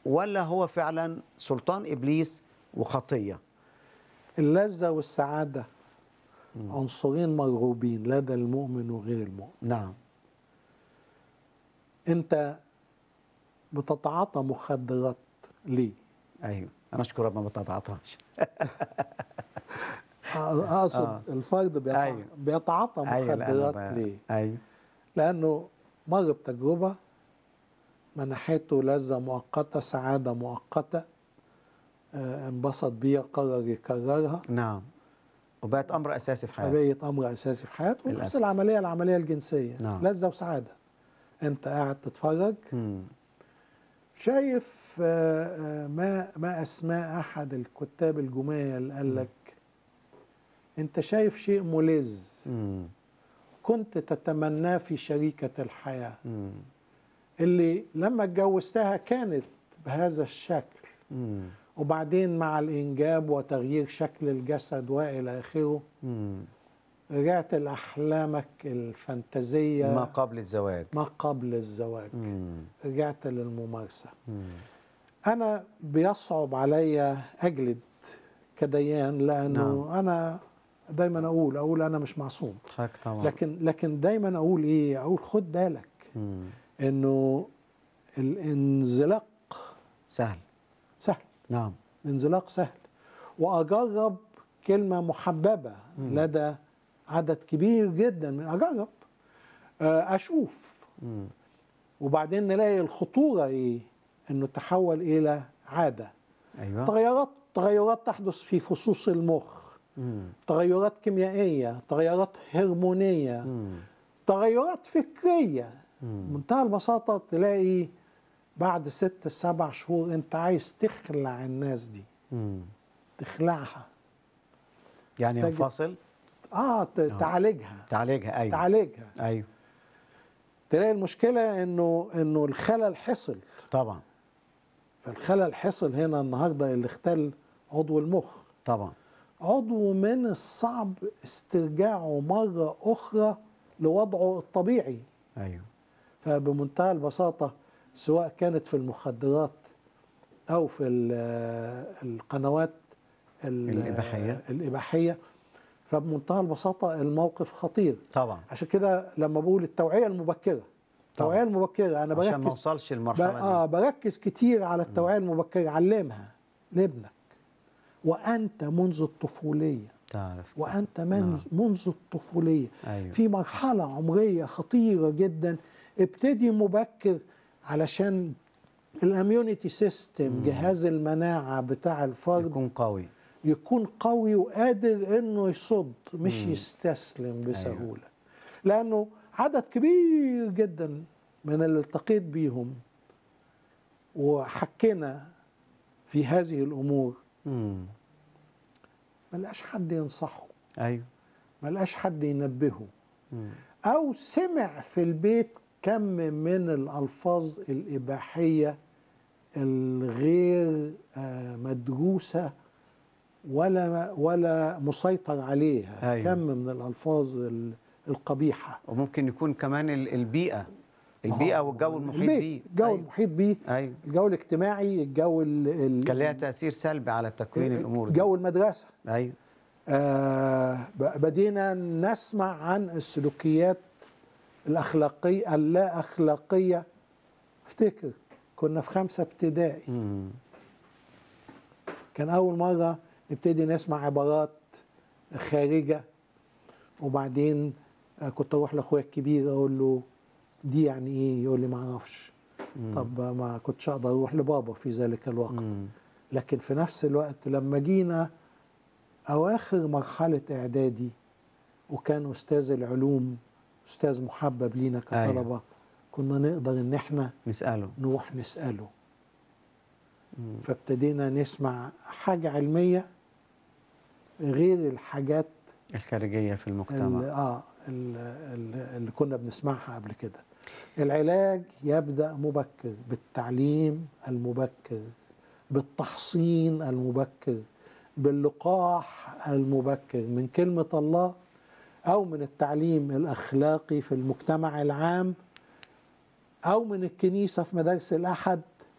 ولا هو فعلا سلطان ابليس وخطيه اللذة والسعادة عنصرين مرغوبين لدى المؤمن وغير المؤمن نعم انت بتتعاطى مخدرات ليه ايوه انا اشكر رب ما بتتعاطاش اقصد آه. الفرد بيتع... أيوة. بيتعاطى ايوه لا، أنا مخدرات ب- ليه ايوه لانه مر بتجربه منحته لذه مؤقته سعاده مؤقته آه، انبسط بيها قرر يكررها نعم وبقت امر اساسي في حياتي بقيت امر اساسي في حياته ونفس للأسف. العمليه العمليه الجنسيه نعم. لذه وسعاده انت قاعد تتفرج مم. شايف آه، آه، ما ما اسماء احد الكتاب الجمال قال لك انت شايف شيء ملذ مم. كنت تتمناه في شريكه الحياه مم. اللي لما اتجوزتها كانت بهذا الشكل مم. وبعدين مع الانجاب وتغيير شكل الجسد والى اخره مم. رجعت لاحلامك الفانتازيه ما قبل الزواج ما قبل الزواج مم. رجعت للممارسه مم. انا بيصعب عليا اجلد كديان لانه نعم. انا دايما اقول اقول انا مش معصوم حضرتك طبعا لكن لكن دايما اقول ايه اقول خد بالك مم. انه الانزلاق سهل سهل نعم الانزلاق سهل واجرب كلمه محببه مم. لدى عدد كبير جدا من اجرب آه، اشوف مم. وبعدين نلاقي الخطوره ايه انه تحول الى عاده ايوه تغيرات تغيرات تحدث في فصوص المخ مم. تغيرات كيميائيه تغيرات هرمونيه مم. تغيرات فكريه مم. منتهى البساطه تلاقي بعد ست سبع شهور انت عايز تخلع الناس دي مم. تخلعها يعني تجد- ينفصل اه ت- تعالجها تعالجها ايوه تعالجها ايوه تلاقي المشكله انه انه الخلل حصل طبعا فالخلل حصل هنا النهارده اللي اختل عضو المخ طبعا عضو من الصعب استرجاعه مره اخرى لوضعه الطبيعي ايوه فبمنتهى البساطه سواء كانت في المخدرات او في ال- القنوات ال- الإباحية. الاباحيه فبمنتهى البساطه الموقف خطير طبعا عشان كده لما بقول التوعيه المبكره التوعيه المبكره انا عشان ما بركز اوصلش ب- للمرحله اه دي بركز كتير على التوعيه المبكره علمها لابنك وانت منذ الطفوليه تعرف وانت منذ, منذ الطفوليه ايوه في مرحله عمريه خطيره جدا ابتدي مبكر علشان الاميونيتي سيستم جهاز المناعه بتاع الفرد يكون قوي يكون قوي وقادر انه يصد مش مم. يستسلم بسهوله لانه عدد كبير جدا من اللي التقيت بيهم وحكينا في هذه الامور مم. ما لقاش حد ينصحه ايوه ما لقاش حد ينبهه مم. او سمع في البيت كم من الالفاظ الاباحيه الغير آه، مدروسه ولا ولا مسيطر عليها أيوة. كم من الالفاظ ال- القبيحه وممكن يكون كمان ال- البيئه البيئه آه، والجو المحيط البيت، بيه الجو أيوة. المحيط بيه ايوه الجو الاجتماعي الجو ال- ال- كان لها تاثير سلبي على تكوين الامور دي جو المدرسه ايوه آه ب- بدينا نسمع عن السلوكيات الأخلاقية اللا أخلاقية افتكر كنا في خمسة ابتدائي مم. كان أول مرة نبتدي نسمع عبارات خارجة وبعدين آه، كنت أروح لأخويا الكبير أقول له دي يعني إيه يقول لي ما أعرفش مم. طب ما كنتش أقدر أروح لبابا في ذلك الوقت مم. لكن في نفس الوقت لما جينا أواخر مرحلة إعدادي وكان أستاذ العلوم أستاذ محبب لينا كطلبة أيوة. كنا نقدر إن إحنا نساله نروح نسأله مم. فابتدينا نسمع حاجة علمية غير الحاجات الخارجيه في المجتمع اللي, آه اللي, اللي كنا بنسمعها قبل كده العلاج يبدأ مبكر بالتعليم المبكر بالتحصين المبكر باللقاح المبكر من كلمة الله أو من التعليم الأخلاقي في المجتمع العام أو من الكنيسة في مدارس الأحد